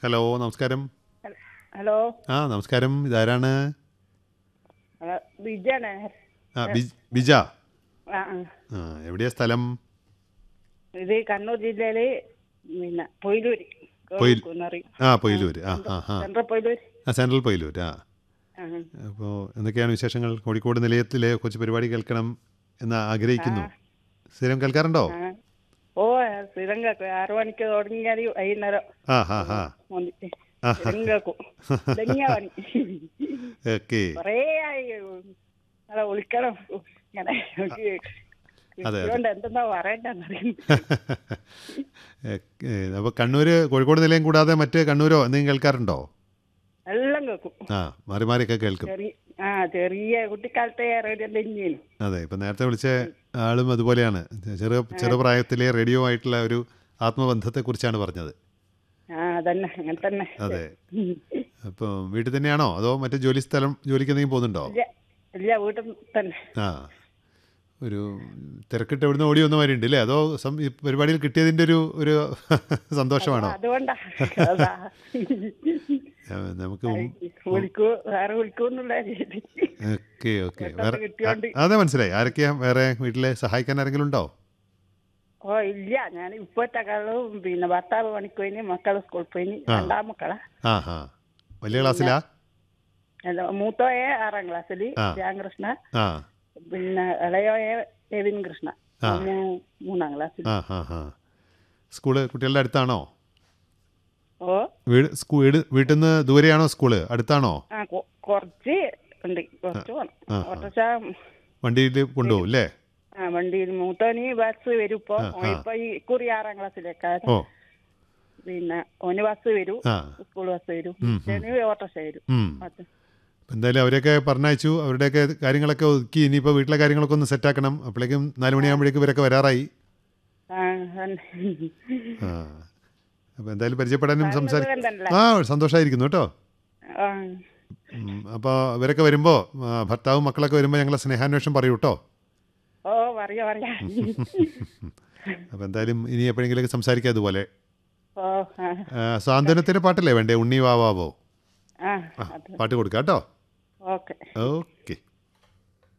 Hello നമസ്കാരം hello ആ നമസ്കാരം ഇതാരാണ് ഹലോ ബിജാണ് ആ ബി- ബിജ ആ ആ. ആ എവിടെയാ സ്ഥലം ഇത് കണ്ണൂർ ജില്ലയില് പിന്നെ പൊയിലൂര് പൊയിൽ- കുന്നറി ആ പൊയിലൂർ ആ ആ ആ സെൻട്രൽ പൊയിലൂര് ആ സെൻട്രൽ പൊയിലൂർ ആ ആ അപ്പോൾ എന്തൊക്കെയാണ് വിശേഷങ്ങൾ കോഴിക്കോട് നിലയത്തിലെ കൊച്ചു പരിപാടി കേൾക്കണം എന്ന് ആഗ്രഹിക്കുന്നു സ്ഥിരം കേൾക്കാറുണ്ടോ ആ. ഓ സ്ഥിരം കേൾക്കും ആറു മണിക്ക് തുടങ്ങിയാൽ വൈകുന്നേരം ആ ഹാ ഹാ വന്നിട്ട് ആ. സ്ഥിരം കേൾക്കും ഇതന്നെയാ പണി ഓക്കെ കൊറേ ആയി അതെ വിളിക്കണം ഇങ്ങനെ എനിക്ക് അതെ. ഇതുകൊണ്ട് എന്തെന്നാ പറയണ്ടെന്നറിയുന്നു അപ്പോൾ കണ്ണൂർ കോഴിക്കോട് നിലയം കൂടാതെ മറ്റ് കണ്ണൂരോ എന്തെങ്കിലും കേൾക്കാറുണ്ടോ എല്ലാം കേൾക്കും ആ മാറി മാറിയൊക്കെ കേൾക്കും ചെറിയ ആ ചെറിയ കുട്ടിക്കാലത്തെ റേഡിയോ തന്നെയാണ് അതെ ഇപ്പം നേരത്തെ വിളിച്ച ആളും അതുപോലെയാണ് ചെറു ചെറുപ്രായത്തിലെ റേഡിയോ ആയിട്ടുള്ള ഒരു ആത്മബന്ധത്തെക്കുറിച്ചാണ് പറഞ്ഞത് ആ അതന്നെ അങ്ങനെ തന്നെ അതെ അപ്പോൾ വീട്ടിൽ തന്നെയാണോ അതോ മറ്റേ ജോലി സ്ഥലം ജോലിക്ക് എന്തെങ്കിലും പോകുന്നുണ്ടോ ഇല്ല ഇല്ല വീട്ടിൽ തന്നെ ആ ഒരു തിരക്കിട്ട് എവിടുന്ന് ഓടി വന്ന മാതിരി ഉണ്ട് അല്ലേ അതോ സം- ഈ പരിപാടിയിൽ കിട്ടിയതിൻ്റെ ഒരു ഒരു സന്തോഷമാണോ അതുകൊണ്ടാ അതാ ആ, നമുക്ക് മുമ്പ് വിളിക്കൂ വേറെ വിളിക്കൂന്നുള്ള രീതി ഓക്കെ ഓക്കെ പെട്ടെന്ന് വേറെ കിട്ടിയോണ്ട്. ആ, അതെ മനസ്സിലായി ആരൊക്കെയാ വേറെ വീട്ടിലെ സഹായിക്കാൻ ആരെങ്കിലും ഉണ്ടോ ഓ ഇല്ല ഞാൻ ഇപ്പോഴത്തെ കാലവും പിന്നെ ഭർത്താവ് പണിക്ക് പോയിന് മക്കള് സ്കൂളിൽ പോയിന് ആ. രണ്ടാം മക്കളാ ആ ഹാ വലിയ ക്ലാസ്സിലാ അല്ല, മൂത്തോയെ ആറാം ക്ലാസ്സില് ആ. രാമകൃഷ്ണ ആ പിന്നെ ഇളയോയെ രവീൻ കൃഷ്ണ ആ. പിന്നെ മൂന്നാം ക്ലാസ്സിൽ ആ ഹാ ഹാ സ്കൂള് കുട്ടികളുടെ അടുത്താണോ ഓ വീട് സ്കൂ വീട് വീട്ടിൽ നിന്ന് ദൂരെയാണോ സ്കൂള് അടുത്താണോ ആ കൊ- കുറച്ച് ഉണ്ട് കുറച്ച് പോണം ആ, ആ. ഓട്ടോറിക്ഷ വണ്ടിയിൽ കൊണ്ടുപോകും അല്ലേ ആ വണ്ടിയിൽ മൂത്തോന് ബസ് വരും ഇപ്പൊ ആ, ആ. ഇപ്പൊ ഈ കുറി ആറാം ക്ലാസ്സിലേക്കാണ് ഓ പിന്നെ ഓന് ബസ് വരും ആ സ്കൂൾ ബസ് വരും ഉം, ഉം. മറ്റേന് ഓട്ടോറിക്ഷ വരും ഉം. അത്. എന്തായാലും അവരെയൊക്കെ പറഞ്ഞയച്ചു അവരുടെയൊക്കെ കാര്യങ്ങളൊക്കെ ഒതുക്കി ഇനിയിപ്പോൾ വീട്ടിലെ കാര്യങ്ങളൊക്കെ ഒന്ന് സെറ്റാക്കണം അപ്പോഴേക്കും നാല് മണിയാകുമ്പോഴേക്കും ഇവരൊക്കെ വരാറായി ആ തന്നെ. ആ അപ്പോൾ എന്തായാലും പരിചയപ്പെടാനും സംസാരിക്കും സുഖം ആ സന്തോഷമായിരിക്കുന്നു കേട്ടോ ആ അപ്പോൾ ഇവരൊക്കെ വരുമ്പോൾ ഭർത്താവും മക്കളൊക്കെ വരുമ്പോൾ ഞങ്ങളെ സ്നേഹാന്വേഷണം പറയൂ കേട്ടോ ഓ പറയാ പറയാ അപ്പോൾ എന്തായാലും ഇനി എപ്പോഴെങ്കിലുമൊക്കെ സംസാരിക്കാം അതുപോലെ ഓ ആ ആ, സാന്ത്വനത്തിൻ്റെ പാട്ടല്ലേ വേണ്ടേ ഉണ്ണി വാവാവോ ആ ആ അത് പാട്ട് കൊടുക്കാം കേട്ടോ ഓക്കെ ഓക്കെ